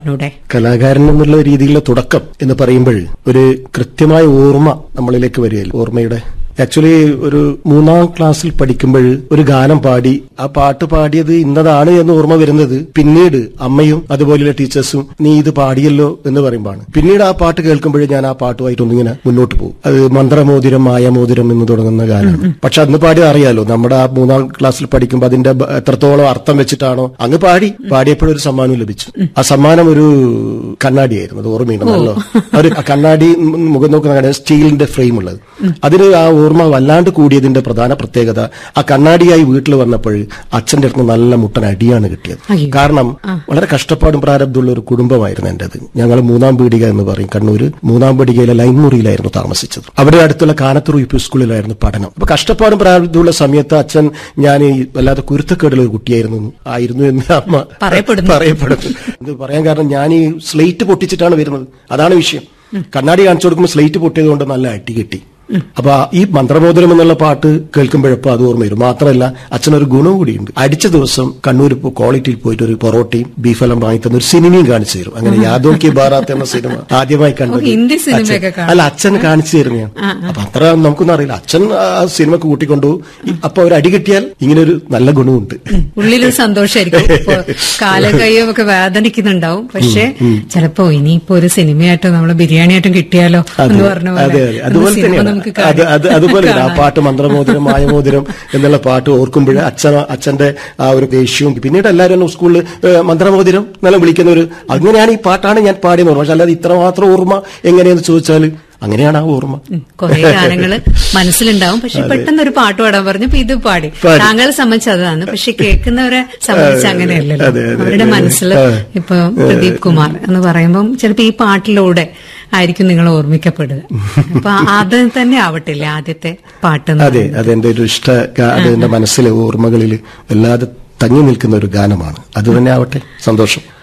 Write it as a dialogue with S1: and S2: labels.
S1: ൂടെ
S2: കലാകാരൻ എന്നുള്ള രീതിയിലുള്ള തുടക്കം എന്ന് പറയുമ്പോൾ ഒരു കൃത്യമായ ഓർമ്മ നമ്മളിലേക്ക് വരികയില്ല ഓർമ്മയുടെ ആക്ച്വലി ഒരു മൂന്നാം ക്ലാസ്സിൽ പഠിക്കുമ്പോൾ ഒരു ഗാനം പാടി ആ പാട്ട് പാടിയത് ഇന്നതാണ് എന്ന് ഓർമ്മ വരുന്നത് പിന്നീട് അമ്മയും അതുപോലെയുള്ള ടീച്ചേഴ്സും നീ ഇത് പാടിയല്ലോ എന്ന് പറയുമ്പോഴാണ് പിന്നീട് ആ പാട്ട് കേൾക്കുമ്പോൾ ഞാൻ ആ പാട്ടുമായിട്ടൊന്നിങ്ങനെ മുന്നോട്ട് പോകും അത് മന്ത്രമോതിരം മായമോതിരം എന്ന് തുടങ്ങുന്ന ഗാനമാണ് പക്ഷെ അന്ന് പാടി അറിയാലോ നമ്മുടെ ആ മൂന്നാം ക്ലാസ്സിൽ പഠിക്കുമ്പോൾ അതിന്റെ ബ- എത്രത്തോളം അർത്ഥം വെച്ചിട്ടാണോ അങ്ങ് പാടി പാടിയപ്പോഴൊരു സമ്മാനം ലഭിച്ചു ആ സമ്മാനം ഒരു കണ്ണാടിയായിരുന്നു അത് ഓർമ്മയുണ്ടല്ലോ ഒരു കണ്ണാടി മുഖം നോക്കുന്ന കണ്ണാടി സ്റ്റീലിന്റെ ഫ്രെയിം ഉള്ളത് അതിന് ആ ഓർമ്മ വല്ലാണ്ട് കൂടിയതിന്റെ പ്രധാന പ്രത്യേകത ആ കണ്ണാടിയായി വീട്ടിൽ വന്നപ്പോൾ അച്ഛന്റെ അടുത്ത് നല്ല മുട്ടൻ അടിയാണ് കിട്ടിയത്
S1: അയ്യോ.
S2: കാരണം വളരെ കഷ്ടപ്പാടും പ്രാരബ്ധമുള്ള ഒരു കുടുംബമായിരുന്നു എന്റേത് ഞങ്ങൾ മൂന്നാം പീടിക എന്ന് പറയും കണ്ണൂര് മൂന്നാം പീടികയിലെ ലൈൻ മുറിയിലായിരുന്നു താമസിച്ചത് അവിടെ അടുത്തുള്ള കാനത്തൂർ യു പി സ്കൂളിലായിരുന്നു പഠനം അപ്പൊ കഷ്ടപ്പാടും പ്രാരബ്ധമുള്ള സമയത്ത് അച്ഛൻ ഞാൻ ഈ വല്ലാതെ കുരുത്തക്കേടുള്ള ഒരു കുട്ടിയായിരുന്നു ആയിരുന്നു എന്ന് അമ്മ
S1: പറയപ്പെടുന്നു.
S2: പറയപ്പെടുന്നു ഇത് പറയാൻ കാരണം ഞാൻ ഈ സ്ലേറ്റ് പൊട്ടിച്ചിട്ടാണ് വരുന്നത് അതാണ് വിഷയം കണ്ണാടി കാണിച്ചു കൊടുക്കുമ്പോൾ സ്ലേറ്റ് പൊട്ടിയത് കൊണ്ട് നല്ല അടി കിട്ടി അപ്പൊ ആ ഈ മന്ത്രമോദരം എന്നുള്ള പാട്ട് കേൾക്കുമ്പോഴപ്പോ അത് ഓർമ്മ വരും മാത്രമല്ല അച്ഛനൊരു ഗുണം കൂടിയുണ്ട് അടിച്ച ദിവസം കണ്ണൂർ ഇപ്പോൾ ക്വാളിറ്റിയിൽ പോയിട്ട് ഒരു പൊറോട്ടയും ബീഫെല്ലാം വാങ്ങി തന്ന ഒരു സിനിമയും കാണിച്ചു തരും അങ്ങനെ യാദോ കി ബാറാത്ത് എന്ന സിനിമ ആദ്യമായി കണ്ടത്
S1: ഓ, ഹിന്ദി സിനിമയൊക്കെ
S2: അച്ഛൻ-
S1: കാണും.
S2: അല്ല അച്ഛൻ കാണിച്ചു തരുന്നതാണ് അപ്പൊ അത്ര നമുക്കൊന്നും അറിയില്ല അച്ഛൻ ആ സിനിമക്ക് കൂട്ടിക്കൊണ്ടുപോകും അപ്പൊ ഒരു അടി കിട്ടിയാൽ ഇങ്ങനെ ഒരു നല്ല ഗുണമുണ്ട്
S1: ഉള്ളിലൊരു സന്തോഷമായിരിക്കും ഇപ്പൊ കാലും കൈയും ഒക്കെ വേദനിക്കുന്നുണ്ടാവും പക്ഷെ ചിലപ്പോ ഇനിയിപ്പോ ഒരു സിനിമയായിട്ടോ നമ്മള് ബിരിയാണിയായിട്ടും കിട്ടിയാലോ എന്ന് പറഞ്ഞ പോലെ
S2: അതെ അതെ അതുപോലെ
S1: സിനിമ
S2: തന്നെയാണ്
S1: നമുക്ക്
S2: അത് അത് അതുപോലെ തന്നെ ആ
S1: കാണാം.
S2: പാട്ട് മന്ത്രമോതിരം മായമോതിരം എന്നുള്ള പാട്ട് ഓർക്കുമ്പോൾ അച്ഛൻ അച്ഛന്റെ ആ ഒരു ദേഷ്യവും പിന്നീട് എല്ലാവരും എന്നെ സ്കൂളിൽ ഏഹ്, മന്ത്രമോതിരം എന്നെല്ലാം വിളിക്കുന്ന ഒരു അങ്ങനെയാണ് ഈ പാട്ടാണ് ഞാൻ പാടിയെന്ന് ഓർമ്മ പക്ഷെ അല്ലാതെ ഇത്രമാത്രം ഓർമ്മ എങ്ങനെയെന്ന് ചോദിച്ചാൽ അങ്ങനെയാണ് ആ ഓർമ്മ
S1: കുറെ ഗാനങ്ങള് മനസ്സിലുണ്ടാവും പക്ഷെ പെട്ടെന്ന് ഒരു പാട്ട് പാടാൻ പറഞ്ഞപ്പോ ഇത് പാടി
S2: പാടി.
S1: താങ്കളെ സംബന്ധിച്ച് അതാണ് പക്ഷെ കേൾക്കുന്നവരെ സംബന്ധിച്ച് അങ്ങനെയല്ലല്ലോ
S2: അതെ, അതെ,
S1: അവരുടെ
S2: അതെ.
S1: മനസ്സിൽ
S2: ആ.
S1: ഇപ്പൊ പ്രദീപ് കുമാർ എന്ന് പറയുമ്പം ചിലപ്പോ ഈ പാട്ടിലൂടെ ആയിരിക്കും നിങ്ങൾ ഓർമ്മിക്കപ്പെടുക അപ്പൊ അത് തന്നെ ആവട്ടില്ലേ ആദ്യത്തെ പാട്ട് എന്ന്
S2: അതെ അതെന്റെ ഒരു ഇഷ്ട ഗാ- അത് എന്റെ മനസ്സിലെ ഓർമ്മകളിൽ വല്ലാതെ തങ്ങി നിൽക്കുന്ന ഒരു ഗാനമാണ് അത് തന്നെ ആവട്ടെ സന്തോഷം